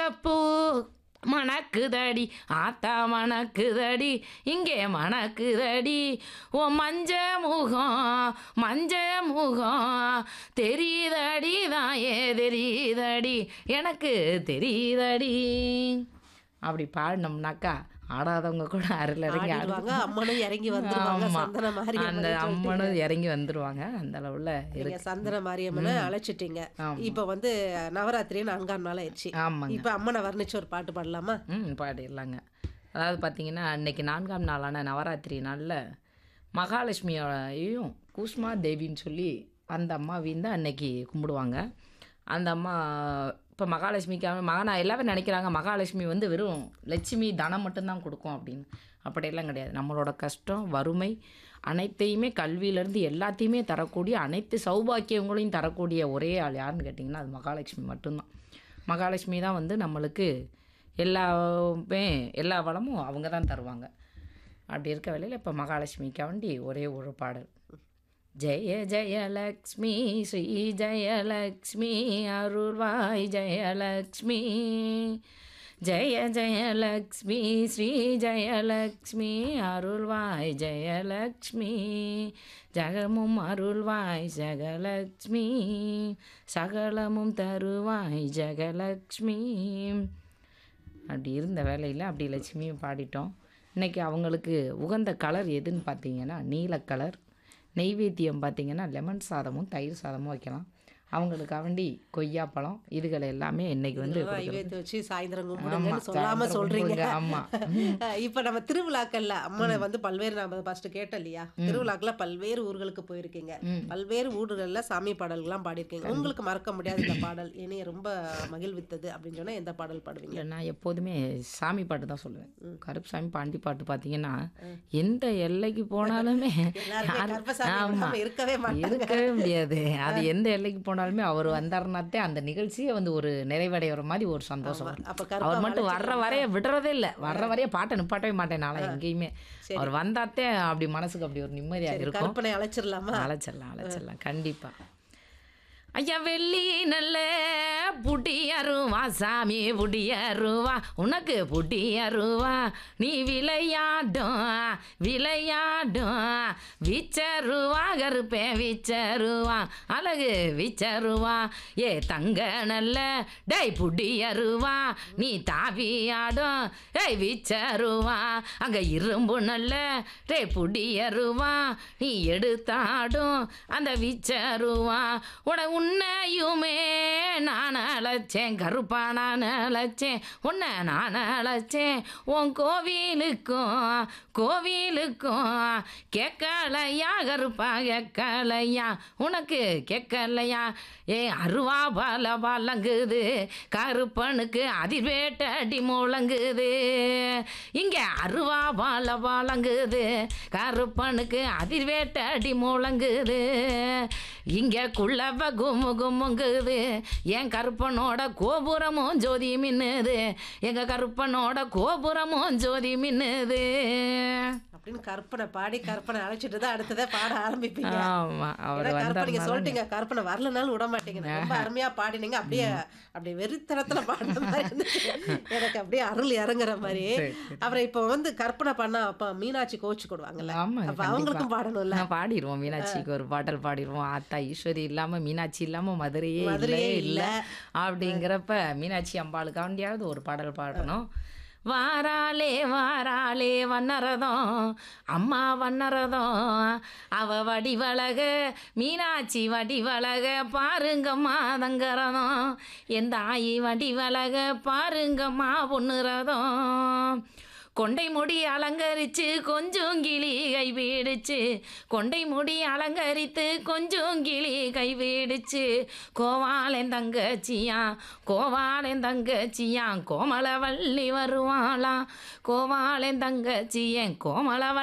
முல்லைப்பூ மணக்குதடி ஆத்தா மணக்குதடி இங்கே மணக்குதடி ஓ மஞ்ச முகம் மஞ்ச முகம் தெரியுதடி தான் ஏ தெரியுதடி எனக்கு தெரியுதடி அப்படி பாடினோம்னாக்கா ஆடாதவங்க கூட அருள் இறங்கி ஆடு ஆடிடுவாங்க அம்மனும் இறங்கி வந்துருவாங்க ஆமா. சந்தன அந்த மாரியம்மன் அம்மனும் இறங்கி வந்துருவாங்க அந்த அளவுல நீங்க இருக்கு சந்தன மாரியம்மனை அழைச்சிட்டீங்க ஆமா. இப்ப வந்து நவராத்திரி நான்காம் நாள் ஆயிடுச்சு ஆமாங்க இப்ப அம்மனை வர்ணிச்சு ஒரு பாட்டு பாடலாமா ம் பாடிடலாங்க அதாவது பார்த்தீங்கன்னா அன்னைக்கு நான்காம் நாளான நவராத்திரி நாளில் மகாலட்சுமியையும் கூஷ்மா தேவின்னு சொல்லி அந்த அம்மாவையும் தான் அன்னைக்கு கும்பிடுவாங்க அந்த அம்மா இப்போ மகாலட்சுமிக்காக மகனா எல்லாமே நினைக்கிறாங்க மகாலட்சுமி வந்து வெறும் லட்சுமி தனம் மட்டும்தான் கொடுக்கும் அப்படின்னு அப்படியெல்லாம் கிடையாது நம்மளோட கஷ்டம் வறுமை அனைத்தையுமே கல்வியிலேருந்து எல்லாத்தையுமே தரக்கூடிய அனைத்து சௌபாக்கியங்களையும் தரக்கூடிய ஒரே ஆள் யாருன்னு கேட்டிங்கன்னா அது மகாலட்சுமி மட்டும்தான் மகாலட்சுமி தான் வந்து நம்மளுக்கு எல்லாமே எல்லா வளமும் அவங்க தான் தருவாங்க அப்படி இருக்க வேளையில் இப்போ மகாலட்சுமிக்கு வேண்டி ஒரே ஒரு பாடல் ஜெய ஜெயலக்ஷ்மி ஸ்ரீ ஜெயலக்ஷ்மி அருள்வாய் ஜெயலக்ஷ்மி ஜெய ஜெயலக்ஷ்மி ஸ்ரீ ஜெயலக்ஷ்மி அருள்வாய் ஜெயலக்ஷ்மி ஜகமும் அருள்வாய் ஜெகலக்ஷ்மி சகலமும் தருவாய் ஜெகலக்ஷ்மி அப்படி இருந்த வேலையில் அப்படி லட்சுமியும் பாடிட்டோம் இன்றைக்கி அவங்களுக்கு உகந்த கலர் எதுன்னு பார்த்தீங்கன்னா நீல கலர் நெய்வேத்தியம் பார்த்தீங்கன்னா லெமன் சாதமும் தயிர் சாதமும் வைக்கலாம் அவங்களுக்கு அவண்டி கொய்யாப்பழம் இதுகளை எல்லாமே இன்னைக்கு வந்து நைவேத்தியம் வச்சு சாயந்தரம் ஆமா, கும்பிடுங்கன்னு சொல்லாம சாயந்தரம் சொல்றீங்க கும்பிடுங்க, ஆமா. இப்ப நம்ம திருவிழாக்கள்ல அம்மனை வந்து பல்வேறு நம்ம ஃபர்ஸ்ட் கேட்டோம் இல்லையா திருவிழாக்கள்ல பல்வேறு ஊர்களுக்கு போயிருக்கீங்க பல்வேறு ஊர்கள்ல சாமி பாடல்கள்லாம் பாடியிருக்கீங்க உங்களுக்கு மறக்க முடியாத இந்த பாடல் என்னைய ரொம்ப மகிழ்வித்தது அப்படின்னு சொன்னா எந்த பாடல் பாடுவீங்க இல்லை நான் எப்போதுமே சாமி பாட்டு தான் சொல்லுவேன் கருப்புசாமி பாண்டி பாட்டு பார்த்தீங்கன்னா எந்த எல்லைக்கு போனாலுமே எல்லாருமே யாரு- கருப்பசாமி ஆமா. விடாம இருக்கவே மாட்டாங்க இருக்கவே முடியாது அது எந்த எல்லைக்கு போனாலுமே அவர் வந்தாருனாத்தே அந்த நிகழ்ச்சியே வந்து ஒரு நிறைவடைகிற மாதிரி ஒரு சந்தோஷம் வரும். அப்ப அவர் கருப்பா மட்டும் வர்ற வரைய விடுறதே இல்லை வர்ற வரைய பாட்டை நிப்பாட்டவே மாட்டேன் நாளா எங்கேயுமே அவர் வந்தாத்தே அப்படி மனசுக்கு அப்படி ஒரு நிம்மதியாக இருக்கும் கற்பனை அழைச்சிடலாமா அழைச்சிடலாம் அழைச்சிடலாம் கண்டிப்பா ஐயா வெள்ளி நல்ல புட்டி அருவா சாமி புட்டி அருவா உனக்கு புட்டி அருவா நீ விளையாடும் விளையாடும் விச்சருவா கருப்பே விச்சருவா அழகு விச்சருவா ஏ தங்க நல்ல டேய் புட்டி அருவா நீ தாவி ஆடும் ஏய் விச்சருவா அங்க இரும்பு நல்ல டேய் புடி அருவா நீ எடுத்தாடும் அந்த விச்சருவா உன உன்னையுமே நான் அழைச்சேன் கருப்பா நான் அழைச்சேன் உன்னை நான் அழைச்சேன் உன் கோவிலுக்கும் கோவிலுக்கும் கேட்கலையா கருப்பா கேட்கலையா உனக்கு கேட்கலையா ஏ அருவா பால பாலங்குது கருப்பனுக்கு அதிர்வேட்டடி முழங்குது இங்க அருவா பால பாலங்குது கருப்பனுக்கு அதிர்வேட்டடி முழங்குது இங்க குள்ளவ கும்மு கும்முங்குது என் கருப்பனோட கோபுரமும் ஜோதி மின்னுது எங்க கருப்பனோட கோபுரமும் ஜோதி மின்னுது அப்படின்னு கற்பனை பாடி கற்பனை அழைச்சிட்டு தான் அடுத்ததை பாட ஆரம்பிப்பீங்க ஆமா அவர் ஏன்னா கற்பனை நீங்க வந்தார் சொல்லிட்டீங்க கற்பனை வரலனாலும் விட மாட்டீங்க ரொம்ப அருமையா பாடினீங்க அப்படியே அப்படியே வெறித்தனத்துல பாடின மாதிரி இருந்துச்சு எனக்கு அப்படியே அருள் இறங்குற மாதிரி அப்புறம் இப்போ வந்து கற்பனை பண்ணா அப்ப மீனாட்சி கோச்சு கொடுவாங்கல்ல ஆமா அப்ப அவங்களுக்கும் பாடணும்ல நான் பாடிடுவோம் மீனாட்சிக்கு ஒரு பாடல் பாடிடுவோம் ஆத்தா ஈஸ்வரி இல்லாம மீனாட்சி இல்லாம மதுரையே மதுரையே இல்லவே இல்ல. இல்ல அப்படிங்கிறப்ப மீனாட்சி அம்பாளுக்காண்டியாவது ஒரு பாடல் பாடணும் வாராளே வாராளே வண்ணரதம் அம்மா வண்ணரதம் அவ வடிவழக மீனாட்சி வடிவழக பாருங்கம்மா தங்கரதம் எந்த ஆயி வடிவழக பாருங்கம்மா பொண்ணுரதம் கொண்டை முடி அலங்கரிச்சு கொஞ்சம் கிளி கை வீடுச்சு கொண்டை முடி அலங்கரித்து கொஞ்சம் கிளி கை வீடுச்சு கோவாலன் தங்கச்சியா கோவாலன் தங்கச்சியா கோமலவள்ளி வருவாளாம் கோவாலன் தங்கச்சியன் கோமலவள்ளி